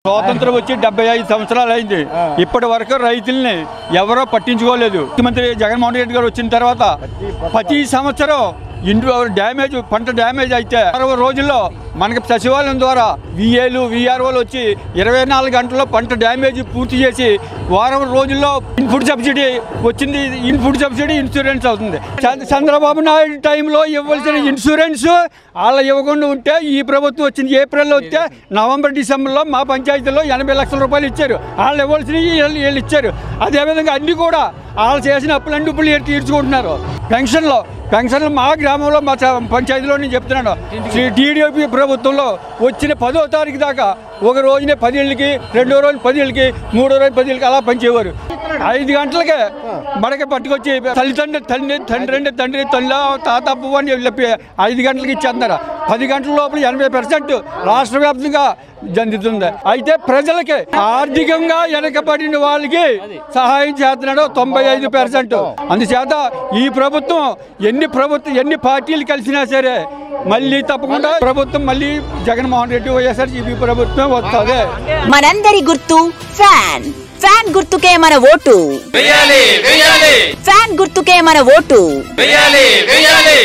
స్వాతంత్రం వచ్చి డెబ్బై ఐదు సంవత్సరాలు అయింది ఇప్పటి వరకు రైతుల్ని ఎవరో పట్టించుకోలేదు ముఖ్యమంత్రి జగన్మోహన్ రెడ్డి గారు వచ్చిన తర్వాత ప్రతి సంవత్సరం ఇండ్లు డ్యామేజ్ పంట డ్యామేజ్ అయితే అరవై రోజుల్లో మనకి సచివాలయం ద్వారా విఏలు విఆర్ఓలు వచ్చి ఇరవై నాలుగు గంటల్లో పంట డ్యామేజ్ పూర్తి చేసి వారం రోజుల్లో ఇన్పుట్ సబ్సిడీ వచ్చింది ఇన్పుట్ సబ్సిడీ ఇన్సూరెన్స్ అవుతుంది చంద్ర- చంద్రబాబు నాయుడు టైంలో ఇవ్వాల్సిన ఇన్సూరెన్స్ వాళ్ళ ఇవ్వకుండా ఉంటే ఈ ప్రభుత్వం వచ్చింది ఏప్రిల్లో వస్తే నవంబర్ డిసెంబర్లో మా పంచాయతీలో ఎనభై లక్షల రూపాయలు ఇచ్చారు వాళ్ళు ఇవ్వాల్సినవి వీళ్ళు వీళ్ళు ఇచ్చారు అదేవిధంగా అన్ని కూడా వాళ్ళు చేసిన అప్పులన్నీ ఇప్పుడు వీళ్ళు తీర్చుకుంటున్నారు పెన్షన్లో పెన్షన్లు మా గ్రామంలో మా చ- పంచాయతీలో నేను చెప్తున్నాను టీడీపీ ప్రభుత్వంలో వచ్చిన పదో తారీఖు దాకా ఒక రోజునే పదిళ్ళకి రెండో రోజు పదిళ్ళకి మూడో రోజు పదిళ్ళకి అలా పనిచేవారు ఐదు గంటలకే మనకి పట్టుకొచ్చి తల్లిదండ్రి తండ్రి తండ్రి అంటే తండ్రి తల్లి తాత అప్పు అని చెప్పి ఐదు గంటలకి ఇచ్చేస్తున్నారు పది గంటల లోపల ఎనభై పర్సెంట్ రాష్ట్ర వ్యాప్తంగా జందుతుంది అయితే ప్రజలకి ఆర్థికంగా వెనకబడిన వాళ్ళకి సహాయం చేస్తున్నాడు తొంభై ఐదు పర్సెంట్ అందుచేత ఈ ప్రభుత్వం ఎన్ని ప్రభుత్వం ఎన్ని పార్టీలు కలిసినా సరే మళ్ళీ తప్పకుండా ప్రభుత్వం మళ్ళీ జగన్మోహన్ రెడ్డి వైఎస్ఆర్సీపీ ప్రభుత్వం వస్తుంది మనందరి గుర్తు ఫ్యాన్ ఫ్యాన్ గుర్తుకే మన ఓటు వెయ్యాలి వెయ్యాలి ఫ్యాన్ గుర్తుకే మన ఓటు వెయ్యాలి వెయ్యాలి